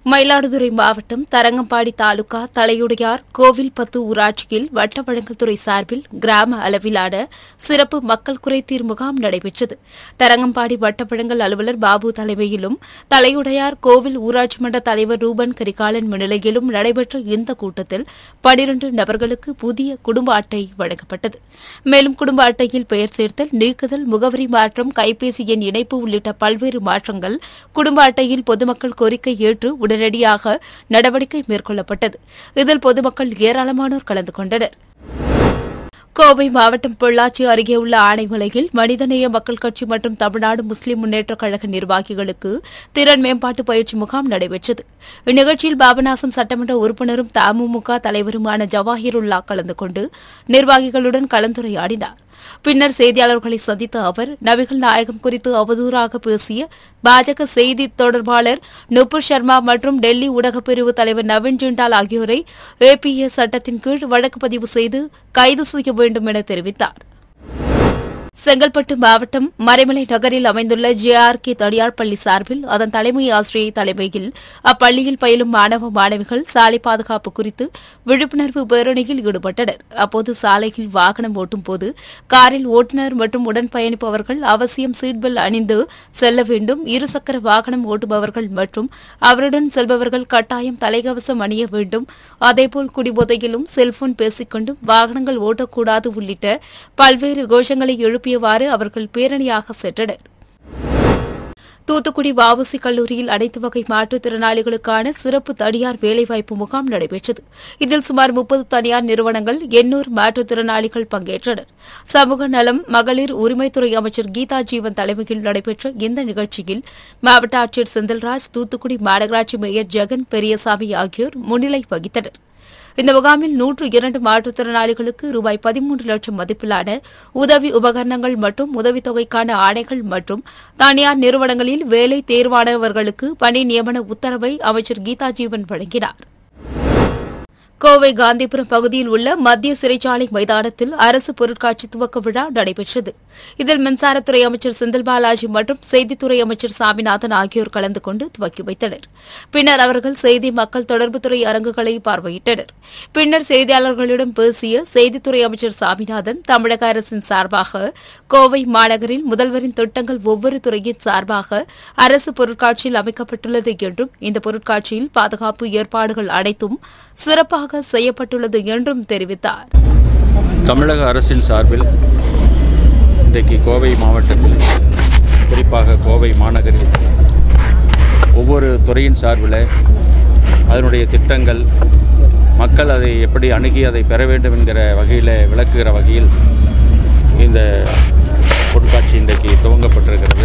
மயிலாடுதுறை மாவட்டம் தரங்கம்பாடி தாலுகா தலையுடையார் கோவில்பத்து ஊராட்சியில் வட்ட வழங்கல்துறை சார்பில் கிராம அளவிலான சிறப்பு மக்கள் குறைதீர் முகாம் நடைபெற்றது தரங்கம்பாடி வட்ட வழங்கல் அலுவலர் பாபு தலைமையிலும் தலையுடையார் கோவில் ஊராட்சி மன்ற தலைவர் ரூபன் கரிகாலன் முன்னிலையிலும் நடைபெற்ற இந்த கூட்டத்தில் பனிரண்டு நபர்களுக்கு புதிய குடும்ப அட்டை வழங்கப்பட்டது மேலும் குடும்ப அட்டையில் பெயர் சேர்த்தல் நீக்குதல் முகவரி மாற்றம் கைபேசி எண் இணைப்பு உள்ளிட்ட பல்வேறு மாற்றங்கள் குடும்ப அட்டையில் பொதுமக்கள் கோரிக்கை ஏற்று உடனடியாக நடவடிக்கை மேற்கொள்ளப்பட்டது இதில் பொதுமக்கள் ஏராளமானோர் கலந்து கொண்டனர் கோவை மாவட்டம் பொள்ளாச்சி அருகே உள்ள ஆனைமலையில் மனிதநேய மக்கள் கட்சி மற்றும் தமிழ்நாடு முஸ்லிம் முன்னேற்றக் கழக நிர்வாகிகளுக்கு திறன் மேம்பாட்டு பயிற்சி முகாம் நடைபெற்றது இந்நிகழ்ச்சியில் பாபநாசம் சட்டமன்ற உறுப்பினரும் தமுமுக தலைவருமான ஜவாஹிருல்லா கலந்து கொண்டு நிர்வாகிகளுடன் கலந்துரையாடினார் பின்னர் செய்தியாளர்களை சந்தித்த அவர் நபிகள் நாயகம் குறித்து அவதூறாக பேசிய பாஜக செய்தி தொடர்பாளர் நுபுர் சர்மா மற்றும் டெல்லி ஊடகப் பிரிவு தலைவர் நவீன் ஜிண்டால் ஆகியோரை ஏபிஎஸ் சட்டத்தின் கீழ் வழக்கு பதிவு செய்து கைது செய்ய வேண்டும் என தெரிவித்தார் செங்கல்பட்டு மாவட்டம் மறைமலை நகரில் அமைந்துள்ள ஜேஆர்கே தனியார் பள்ளி சார்பில் அதன் தலைமை ஆசிரியை தலைமையில் அப்பள்ளியில் பயிலும் மாணவ மாணவிகள் சாலை பாதுகாப்பு குறித்து விழிப்புணர்வு பேரணியில் ஈடுபட்டனர் அப்போது சாலையில் வாகனம் ஓட்டும்போது காரில் ஓட்டுநர் மற்றும் உடன் பயணிப்பவர்கள் அவசியம் சீட் பெல்ட் அணிந்து செல்ல வேண்டும் இருசக்கர வாகனம் ஓட்டுபவர்கள் மற்றும் அவருடன் செல்பவர்கள் கட்டாயம் தலைக்கவசம் அணிய வேண்டும் அதேபோல் குடிபோதையிலும் செல்போன் பேசிக்கொண்டும் வாகனங்கள் ஓட்டக்கூடாது உள்ளிட்ட பல்வேறு கோஷங்களை எழுப்பியவாறு அவர்கள் பேரணியாக சென்றனர் தூத்துக்குடி வஉசி கல்லூரியில் அனைத்து வகை மாற்றுத்திறனாளிகளுக்கான சிறப்பு தனியார் வேலைவாய்ப்பு முகாம் நடைபெற்றது இதில் சுமார் முப்பது தனியார் நிறுவனங்கள் எண்ணூறு மாற்றுத்திறனாளிகள் பங்கேற்றனர் சமூக நலம் மகளிர் உரிமைத்துறை அமைச்சர் கீதா ஜீவன் தலைமையில் நடைபெற்ற இந்த நிகழ்ச்சியில் மாவட்ட ஆட்சியர் செந்தில்ராஜ் தூத்துக்குடி மாநகராட்சி மேயர் ஜெகன் பெரியசாமி ஆகியோர் முன்னிலை வகித்தனர் இந்த முகாமில் நூற்று இரண்டு மாற்றுத்திறனாளிகளுக்கு ரூபாய் பதிமூன்று லட்சம் மதிப்பிலான உதவி உபகரணங்கள் மற்றும் உதவித்தொகைக்கான ஆணைகள் மற்றும் தனியார் நிறுவனங்களில் வேலை தேர்வானவர்களுக்கு பணி நியமன உத்தரவை அமைச்சர் கீதா ஜீவன் வழங்கினார் கோவை காந்திபுரம் பகுதியில் உள்ள மத்திய சிறைச்சாலை மைதானத்தில் அரசு பொருட்காட்சி துவக்க விழா நடைபெற்றது இதில் மின்சாரத்துறை அமைச்சர் செந்தில் பாலாஜி மற்றும் செய்தித்துறை அமைச்சர் சாமிநாதன் ஆகியோர் கலந்து கொண்டு துவக்கி வைத்தனர் பின்னர் அவர்கள் செய்தி மக்கள் தொடர்புத்துறை அரங்குகளை பார்வையிட்டனர் பின்னர் செய்தியாளர்களிடம் பேசிய செய்தித்துறை அமைச்சர் சாமிநாதன் தமிழக அரசின் சார்பாக கோவை மாநகரில் முதல்வரின் திட்டங்கள் ஒவ்வொரு துறையின் சார்பாக அரசு பொருட்காட்சியில் அமைக்கப்பட்டுள்ளது என்றும் இந்த பொருட்காட்சியில் பாதுகாப்பு ஏற்பாடுகள் அனைத்தும் சிறப்பாக செய்யப்பட்டுள்ளது என்றும் தெரிவித்தார் தமிழக அரசின் சார்பில் இன்றைக்கு கோவை மாவட்டத்தில் குறிப்பாக கோவை மாநகரில் ஒவ்வொரு துறையின் சார்பில் அதனுடைய திட்டங்கள் மக்கள் அதை எப்படி அணுகி அதை பெற வேண்டும் என்கிற வகையில் விளக்குகிற வகையில் இந்த பொருட்காட்சி இன்றைக்கு துவங்கப்பட்டிருக்கிறது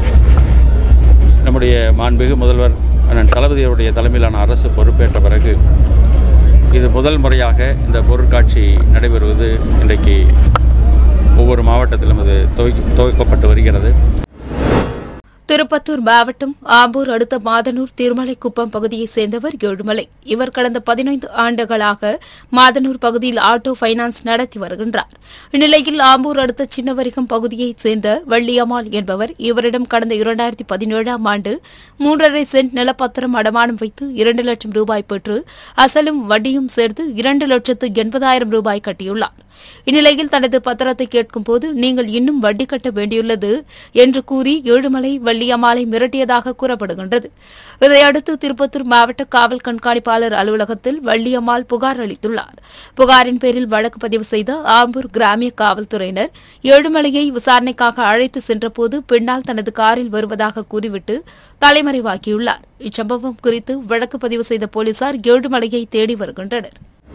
நம்முடைய மாண்புமிகு முதல்வர் அண்ணன் தளபதியுடைய தலைமையிலான அரசு பொறுப்பேற்ற பிறகு இது முதல் முறையாக இந்த பொருட்காட்சி நடைபெறுவது இன்றைக்கு ஒவ்வொரு மாவட்டத்திலும் இது துவக்கி துவக்கப்பட்டு வருகிறது திருப்பத்தூர் மாவட்டம் ஆம்பூர் அடுத்த மாதனூர் திருமலைக்குப்பம் பகுதியைச் சேர்ந்தவர் ஏழுமலை இவர் கடந்த பதினைந்து ஆண்டுகளாக மாதனூர் பகுதியில் ஆட்டோ பைனான்ஸ் நடத்தி வருகின்றார் இந்நிலையில் ஆம்பூர் அடுத்த சின்னவரிகம் பகுதியைச் சேர்ந்த வள்ளியம்மாள் என்பவர் இவரிடம் கடந்த இரண்டாயிரத்தி பதினேழாம் ஆண்டு மூன்றரை சென்ட் நிலப்பத்திரம் அடமானம் வைத்து இரண்டு லட்சம் ரூபாய் பெற்று அசலும் வட்டியும் சேர்த்து இரண்டு லட்சத்து எண்பதாயிரம் ரூபாய் கட்டியுள்ளார் இந்நிலையில் தனது பத்திரத்தை கேட்கும்போது நீங்கள் இன்னும் வட்டி கட்ட வேண்டியுள்ளது என்று கூறி ஏழுமலை வள்ளியம்மாளை மிரட்டியதாக கூறப்படுகின்றது இதையடுத்து திருப்பத்தூர் மாவட்ட காவல் கண்காணிப்பாளர் அலுவலகத்தில் வள்ளியம்மாள் புகார் அளித்துள்ளார் புகாரின் பேரில் வழக்கு பதிவு செய்த ஆம்பூர் கிராமிய காவல்துறையினர் ஏழுமலையை விசாரணைக்காக அழைத்து சென்றபோது பின்னால் தனது காரில் வருவதாக கூறிவிட்டு தலைமறைவாக்கியுள்ளார் இச்சம்பவம் குறித்து வழக்கு பதிவு செய்த போலீசார் ஏழுமலையை தேடி வருகின்றனர்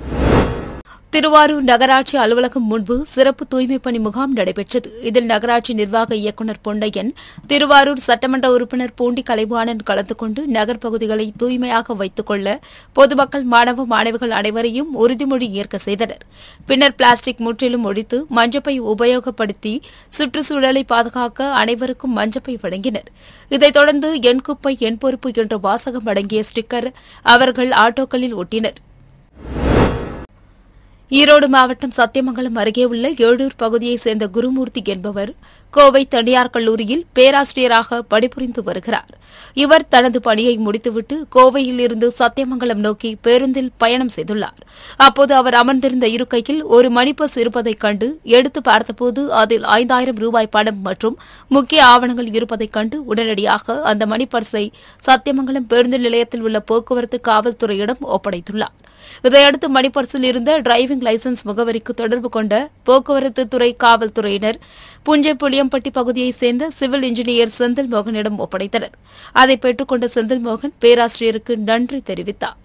திருவாரூர் நகராட்சி அலுவலகம் முன்பு சிறப்பு தூய்மைப் பணி முகாம் நடைபெற்றது இதில் நகராட்சி நிர்வாக இயக்குநர் பொன்னையன் திருவாரூர் சட்டமன்ற உறுப்பினர் பூண்டி கலைவாணன் கலந்து கொண்டு நகர் பகுதிகளை தூய்மையாக வைத்துக் கொள்ள பொதுமக்கள் மாணவ மாணவிகள் அனைவரையும் உறுதிமொழி ஏற்க செய்தனர் பின்னர் பிளாஸ்டிக் முற்றிலும் ஒழித்து மஞ்சப்பை உபயோகப்படுத்தி சுற்றுச்சூழலை பாதுகாக்க அனைவருக்கும் மஞ்சப்பை வழங்கினர் இதைத் தொடர்ந்து என் குப்பை என் பொறுப்பு என்ற வாசகம் அடங்கிய ஸ்டிக்கர் அவர்கள் ஆட்டோக்களில் ஒட்டினர் ஈரோடு மாவட்டம் சத்தியமங்கலம் அருகே உள்ள ஏழூர் பகுதியைச் சேர்ந்த குருமூர்த்தி என்பவர் கோவை தனியார் கல்லூரியில் பேராசிரியராக பணிபுரிந்து வருகிறார் இவர் தனது பணியை முடித்துவிட்டு கோவையில் இருந்து சத்தியமங்கலம் நோக்கி பேருந்தில் பயணம் செய்துள்ளார் அப்போது அவர் அமர்ந்திருந்த இருக்கையில் ஒரு மணிப்பஸ் இருப்பதைக் கண்டு எடுத்து பார்த்தபோது அதில் ஐந்தாயிரம் ரூபாய் பணம் மற்றும் முக்கிய ஆவணங்கள் இருப்பதைக் கண்டு உடனடியாக அந்த மணிப்பர்ஸை சத்தியமங்கலம் பேருந்து நிலையத்தில் உள்ள போக்குவரத்து காவல்துறையிடம் ஒப்படைத்துள்ளார் இதையடுத்து மணிப்பர்சில் இருந்த டிரைவிங் லைசென்ஸ் முகவரிக்கு தொடர்பு கொண்ட போக்குவரத்து துறை காவல்துறையினர் புஞ்சை புளியம்பட்டி பகுதியைச் சேர்ந்த சிவில் இன்ஜினியர் செந்தில் மோகனிடம் ஒப்படைத்தனர் அதை பெற்றுக்கொண்ட செந்தில் மோகன் பேராசிரியருக்கு நன்றி தெரிவித்தார்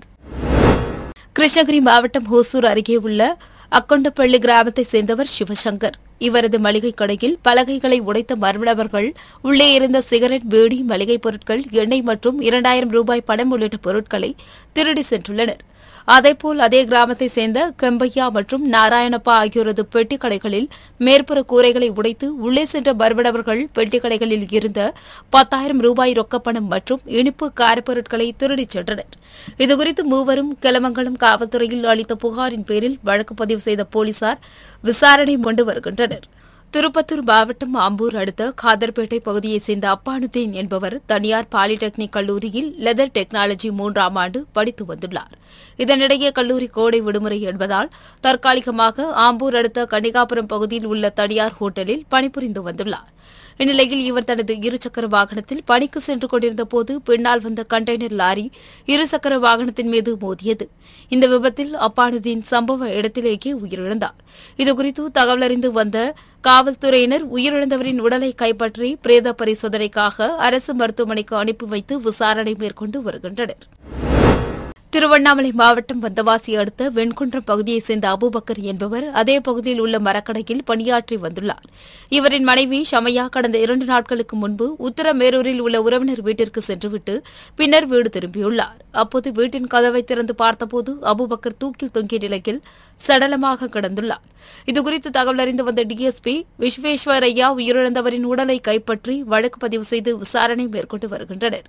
கிருஷ்ணகிரி மாவட்டம் ஹோசூர் அருகே உள்ள அக்கொண்டப்பள்ளி கிராமத்தைச் சேர்ந்தவர் சிவசங்கர் இவரது மளிகை கடையில் பலகைகளை உடைத்த மர்மநபர்கள் உள்ளே இருந்த சிகரெட் பீடி மளிகைப் பொருட்கள் எண்ணெய் மற்றும் இரண்டாயிரம் ரூபாய் பணம் உள்ளிட்ட பொருட்களை திருடி சென்றுள்ளனர் அதேபோல் அதே கிராமத்தைச் சேர்ந்த கெம்பையா மற்றும் நாராயணப்பா ஆகியோரது பெட்டிக் கடைகளில் மேற்புற கூரைகளை உடைத்து உள்ளே சென்ற மர்மநபர்கள் பெட்டிக் கடைகளில் இருந்த பத்தாயிரம் ரூபாய் ரொக்கப்பணம் மற்றும் இனிப்பு காரப்பொருட்களை திருடிச் சென்றனர் இதுகுறித்து மூவரும் கிளமங்கலம் காவல்துறையில் அளித்த புகாரின் பேரில் வழக்கு பதிவு செய்த போலீசார் விசாரணை கொண்டு வருகின்றனர் திருப்பத்தூர் மாவட்டம் ஆம்பூர் அடுத்த காதர்பேட்டை பகுதியைச் சேர்ந்த அப்பானுதீன் என்பவர் தனியார் பாலிடெக்னிக் கல்லூரியில் லெதர் டெக்னாலஜி மூன்றாம் ஆண்டு படித்து வந்துள்ளார் இதனிடையே கல்லூரி கோடை விடுமுறை என்பதால் தற்காலிகமாக ஆம்பூர் அடுத்த கன்னிகாபுரம் பகுதியில் உள்ள தனியார் ஹோட்டலில் பணிபுரிந்து வந்துள்ளார் இந்நிலையில் இவர் தனது இருசக்கர வாகனத்தில் பணிக்கு சென்று கொண்டிருந்த போது பின்னால் வந்த கண்டெய்னர் லாரி இருசக்கர வாகனத்தின் மீது மோதியது இந்த விபத்தில் அப்பானுதீன் சம்பவ இடத்திலேயே உயிரிழந்தார் இதுகுறித்து தகவல் அறிந்து வந்த காவல்துறையினர் உயிரிழந்தவரின் உடலை கைப்பற்றி பிரேத பரிசோதனைக்காக அரசு மருத்துவமனைக்கு அனுப்பி வைத்து விசாரணை மேற்கொண்டு வருகின்றனர் திருவண்ணாமலை மாவட்டம் வந்தவாசி அடுத்த வெண்குன்றம் பகுதியைச் சேர்ந்த அபுபக்கர் என்பவர் அதே பகுதியில் உள்ள மரக்கடையில் பணியாற்றி வந்துள்ளார் இவரின் மனைவி ஷமையா கடந்த இரண்டு நாட்களுக்கு முன்பு உத்தரமேரூரில் உள்ள உறவினர் வீட்டிற்கு சென்றுவிட்டு பின்னர் வீடு திரும்பியுள்ளார் அப்போது வீட்டின் கதவை திறந்து பார்த்தபோது அபுபக்கர் தூக்கில் தொங்கிய நிலையில் சடலமாக கிடந்துள்ளார் இதுகுறித்து தகவல் அறிந்து வந்த டிஎஸ்பி விஸ்வேஸ்வரையா உயிரிழந்தவரின் உடலை கைப்பற்றி வழக்கு பதிவு செய்து விசாரணை மேற்கொண்டு வருகின்றனர்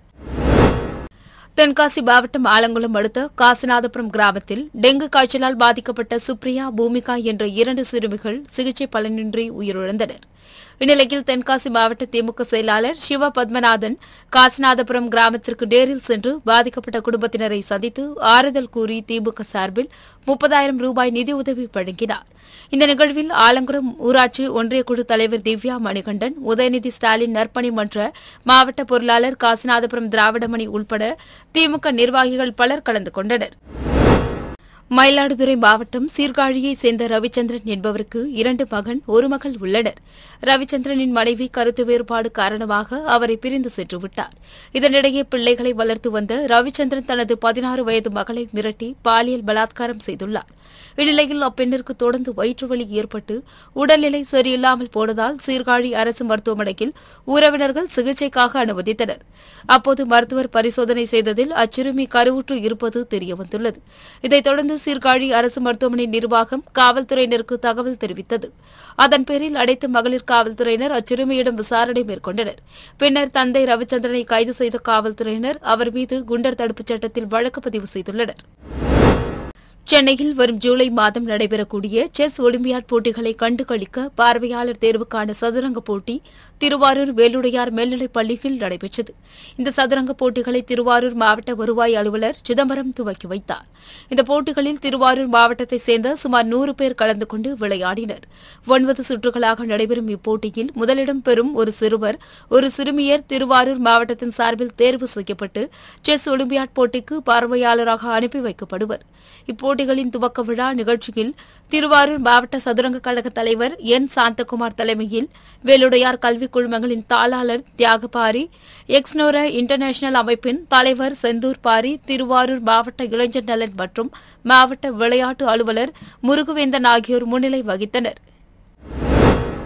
தென்காசி மாவட்டம் ஆலங்குளம் அடுத்த காசிநாதபுரம் கிராமத்தில் டெங்கு காய்ச்சலால் பாதிக்கப்பட்ட சுப்ரியா பூமிகா என்ற இரண்டு சிறுமிகள் சிகிச்சை பலனின்றி உயிரிழந்தனர் இந்நிலையில் தென்காசி மாவட்ட திமுக செயலாளர் சிவ பத்மநாதன் காசிநாதபுரம் கிராமத்திற்கு நேரில் சென்று பாதிக்கப்பட்ட குடும்பத்தினரை சந்தித்து ஆறுதல் கூறி திமுக சார்பில் முப்பதாயிரம் ரூபாய் நிதியுதவி வழங்கினார் இந்த நிகழ்வில் ஆலங்குளம் ஊராட்சி ஒன்றிய குழு தலைவர் திவ்யா மணிகண்டன் உதயநிதி ஸ்டாலின் நற்பணி மன்ற மாவட்ட பொருளாளர் காசிநாதபுரம் திராவிடமணி உள்பட திமுக நிர்வாகிகள் பலர் கலந்து கொண்டனர் மயிலாடுதுறை மாவட்டம் சீர்காழியைச் சேர்ந்த ரவிச்சந்திரன் என்பவருக்கு இரண்டு மகன் ஒரு மகள் உள்ளனர் ரவிச்சந்திரனின் மனைவி கருத்து வேறுபாடு காரணமாக அவரை பிரிந்து சென்றுவிட்டார் இதனிடையே பிள்ளைகளை வளர்த்து வந்த ரவிச்சந்திரன் தனது பதினாறு வயது மகளை மிரட்டி பாலியல் பலாத்காரம் செய்துள்ளார் இந்நிலையில் அப்பெண்ணிற்கு தொடர்ந்து வயிற்றுவலி ஏற்பட்டு உடல்நிலை சரியில்லாமல் போனதால் சீர்காழி அரசு மருத்துவமனையில் உறவினர்கள் சிகிச்சைக்காக அனுமதித்தனர் அப்போது மருத்துவர் பரிசோதனை செய்ததில் அச்சிறுமி கருவுற்று இருப்பது தெரியவந்துள்ளது இதைத் தொடர்ந்து சீர்காழி அரசு மருத்துவமனை நிர்வாகம் காவல்துறையினருக்கு தகவல் தெரிவித்தது அதன் பேரில் அனைத்து மகளிர் காவல்துறையினர் அச்சிறுமியிடம் விசாரணை மேற்கொண்டனர் பின்னர் தந்தை ரவிச்சந்திரனை கைது செய்த காவல்துறையினர் அவர் மீது குண்டர் தடுப்புச் சட்டத்தில் வழக்கு பதிவு செய்துள்ளனர் சென்னையில் வரும் ஜூலை மாதம் நடைபெறக்கூடிய செஸ் ஒலிம்பியாட் போட்டிகளை கண்டுகளிக்க பார்வையாளர் தேர்வுக்கான சதுரங்க போட்டி திருவாரூர் வேலுடையார் மேல்நிலைப் பள்ளியில் நடைபெற்றது இந்த சதுரங்க போட்டிகளை திருவாரூர் மாவட்ட வருவாய் அலுவலர் சிதம்பரம் துவக்கி வைத்தார் இந்த போட்டிகளில் திருவாரூர் மாவட்டத்தைச் சேர்ந்த சுமார் நூறு பேர் கலந்து கொண்டு விளையாடினர் ஒன்பது சுற்றுகளாக நடைபெறும் இப்போட்டியில் முதலிடம் பெறும் ஒரு சிறுவர் ஒரு சிறுமியர் திருவாரூர் மாவட்டத்தின் சார்பில் தேர்வு செய்யப்பட்டு செஸ் ஒலிம்பியாட் போட்டிக்கு பார்வையாளராக அனுப்பி வைக்கப்படுவர் இப்போட்டிகளின் துவக்க விழா நிகழ்ச்சியில் திருவாரூர் மாவட்ட சதுரங்க கழக தலைவர் என் சாந்தகுமார் தலைமையில் வேலுடையார் கல்விக் குழுமங்களின் தாளாளர் தியாகபாரி எக்ஸ்னோர இன்டர்நேஷனல் அமைப்பின் தலைவர் செந்தூர் பாரி திருவாரூர் மாவட்ட இளைஞர் நலன் மற்றும் மாவட்ட விளையாட்டு அலுவலர் முருகுவேந்தன் ஆகியோர் முன்னிலை வகித்தனர்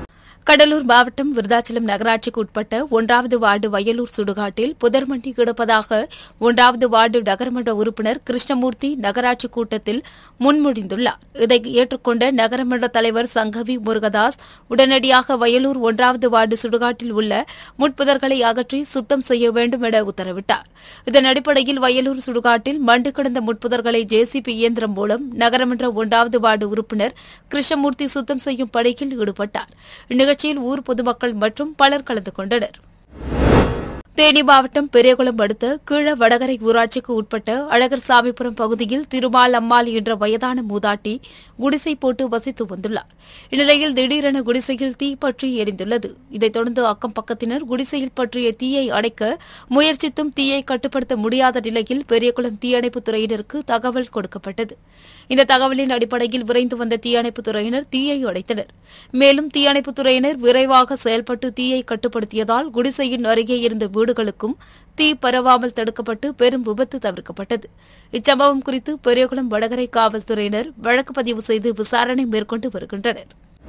கடலூர் மாவட்டம் விருதாச்சலம் நகராட்சிக்கு உட்பட்ட ஒன்றாவது வார்டு வயலூர் சுடுகாட்டில் புதர்மண்டி கிடப்பதாக ஒன்றாவது வார்டு நகரமன்ற உறுப்பினர் கிருஷ்ணமூர்த்தி நகராட்சி கூட்டத்தில் முன்மொழிந்துள்ளார் இதை ஏற்றுக்கொண்ட நகரமன்ற தலைவர் சங்கவி முருகதாஸ் உடனடியாக வயலூர் ஒன்றாவது வார்டு சுடுகாட்டில் உள்ள முட்புதர்களை அகற்றி சுத்தம் செய்ய வேண்டும் என உத்தரவிட்டார் இதன் அடிப்படையில் வயலூர் சுடுகாட்டில் மண்டு கிடந்த முட்புதர்களை ஜேசிபி இயந்திரம் மூலம் நகரமன்ற ஒன்றாவது வார்டு உறுப்பினர் கிருஷ்ணமூர்த்தி சுத்தம் செய்யும் பணியில் ஈடுபட்டார் இந்நிகழ்ச்சியில் ஊர் பொதுமக்கள் மற்றும் பலர் கலந்து கொண்டனர் தேனி மாவட்டம் பெரியகுளம் அடுத்த கீழ வடகரை ஊராட்சிக்கு உட்பட்ட அழகர் சாமிபுரம் பகுதியில் திருமால் அம்மாள் என்ற வயதான மூதாட்டி குடிசை போட்டு வசித்து வந்துள்ளார் இந்நிலையில் திடீரென குடிசையில் தீ பற்றி எரிந்துள்ளது இதைத் தொடர்ந்து அக்கம் பக்கத்தினர் குடிசையில் பற்றிய தீயை அணைக்க முயற்சித்தும் தீயை கட்டுப்படுத்த முடியாத நிலையில் பெரியகுளம் தீயணைப்புத் துறையினருக்கு தகவல் கொடுக்கப்பட்டது இந்த தகவலின் அடிப்படையில் விரைந்து வந்த தீயணைப்புத் துறையினர் தீயை அடைத்தனர் மேலும் தீயணைப்புத் துறையினர் விரைவாக செயல்பட்டு தீயை கட்டுப்படுத்தியதால் குடிசையின் அருகே இருந்த வீடுகளுக்கும் தீ பரவாமல் தடுக்கப்பட்டு பெரும் விபத்து தவிர்க்கப்பட்டது இச்சம்பவம் குறித்து பெரியகுளம் வடகரை காவல்துறையினர் வழக்கு பதிவு செய்து விசாரணை மேற்கொண்டு வருகின்றனர்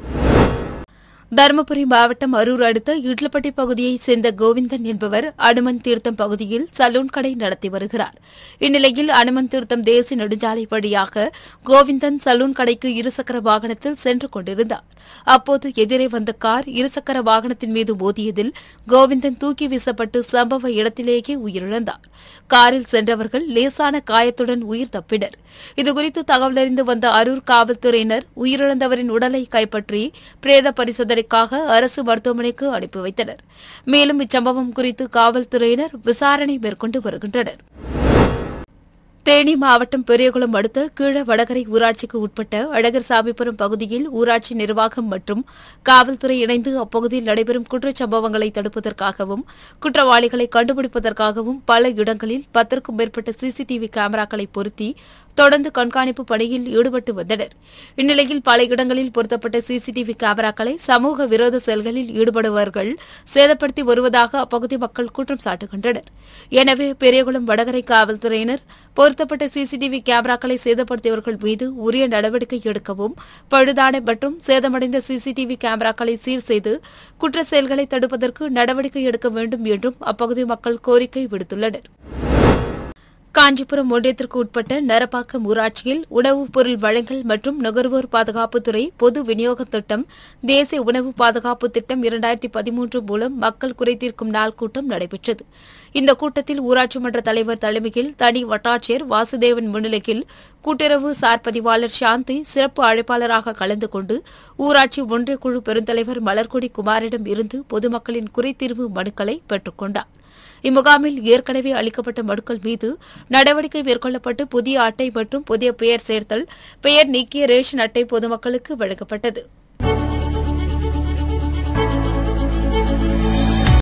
தருமபுரி மாவட்டம் அரூர் அடுத்த இட்லப்பட்டி பகுதியைச் சேர்ந்த கோவிந்தன் என்பவர் அனுமன் தீர்த்தம் பகுதியில் சலூன் கடை நடத்தி வருகிறார் இந்நிலையில் அனுமன் தீர்த்தம் தேசிய நெடுஞ்சாலை வழியாக கோவிந்தன் சலூன் கடைக்கு இருசக்கர வாகனத்தில் சென்று கொண்டிருந்தார் அப்போது எதிரே வந்த கார் இருசக்கர வாகனத்தின் மீது மோதியதில் கோவிந்தன் தூக்கி வீசப்பட்டு சம்பவ இடத்திலேயே உயிரிழந்தார் காரில் சென்றவர்கள் லேசான காயத்துடன் உயிர் தப்பினர் இதுகுறித்து தகவலறிந்து வந்த அரூர் காவல்துறையினர் உயிரிழந்தவரின் உடலை கைப்பற்றி பிரேத பரிசோதனைக்காக அரசு மருத்துவமனைக்கு அனுப்பி வைத்தனர் மேலும் இச்சம்பவம் குறித்து காவல்துறையினர் விசாரணை மேற்கொண்டு வருகின்றனர் தேனி மாவட்டம் பெரியகுளம் அடுத்த கீழ வடகரை ஊராட்சிக்கு உட்பட்ட அழகர் சாமிபுரம் பகுதியில் ஊராட்சி நிர்வாகம் மற்றும் காவல்துறை இணைந்து அப்பகுதியில் நடைபெறும் குற்றச்சம்பவங்களை தடுப்பதற்காகவும் குற்றவாளிகளை கண்டுபிடிப்பதற்காகவும் பல இடங்களில் பத்திற்கும் மேற்பட்ட சிசிடிவி கேமராக்களை பொருத்தி தொடர்ந்து கண்காணிப்பு பணியில் ஈடுபட்டு வந்தனர் இந்நிலையில் பல இடங்களில் பொருத்தப்பட்ட சிசிடிவி கேமராக்களை சமூக விரோத செயல்களில் ஈடுபடுபவர்கள் சேதப்படுத்தி வருவதாக அப்பகுதி மக்கள் குற்றம் சாட்டுகின்றனர் எனவே பெரியகுளம் வடகரை காவல்துறையினர் பொருத்தப்பட்ட சிசிடிவி கேமராக்களை சேதப்படுத்தியவர்கள் மீது உரிய நடவடிக்கை எடுக்கவும் பழுதான மற்றும் சேதமடைந்த சிசிடிவி கேமராக்களை சீர் செய்து குற்ற செயல்களை தடுப்பதற்கு நடவடிக்கை எடுக்க வேண்டும் என்றும் அப்பகுதி மக்கள் கோரிக்கை விடுத்துள்ளனர் காஞ்சிபுரம் ஒன்றியத்திற்கு உட்பட்ட நரப்பாக்கம் ஊராட்சியில் உணவுப் பொருள் வழங்கல் மற்றும் நுகர்வோர் பாதுகாப்புத்துறை பொது விநியோக திட்டம் தேசிய உணவு பாதுகாப்பு திட்டம் இரண்டாயிரத்தி பதிமூன்று மூலம் மக்கள் குறைதீர்க்கும் நாள் கூட்டம் நடைபெற்றது இந்த கூட்டத்தில் ஊராட்சி மன்ற தலைவர் தலைமையில் தனி வட்டாட்சியர் வாசுதேவன் முன்னிலையில் கூட்டுறவு சார் பதிவாளர் சாந்தி சிறப்பு அழைப்பாளராக கலந்து கொண்டு ஊராட்சி ஒன்றிய குழு பெருந்தலைவர் மலர்கொடி குமாரிடம் இருந்து பொதுமக்களின் குறைதீர்வு மனுக்களை பெற்றுக் கொண்டார் இம்முகாமில் ஏற்கனவே அளிக்கப்பட்ட மனுக்கள் மீது நடவடிக்கை மேற்கொள்ளப்பட்டு புதிய அட்டை மற்றும் புதிய பெயர் சேர்த்தல் பெயர் நீக்கிய ரேஷன் அட்டை பொதுமக்களுக்கு வழங்கப்பட்டது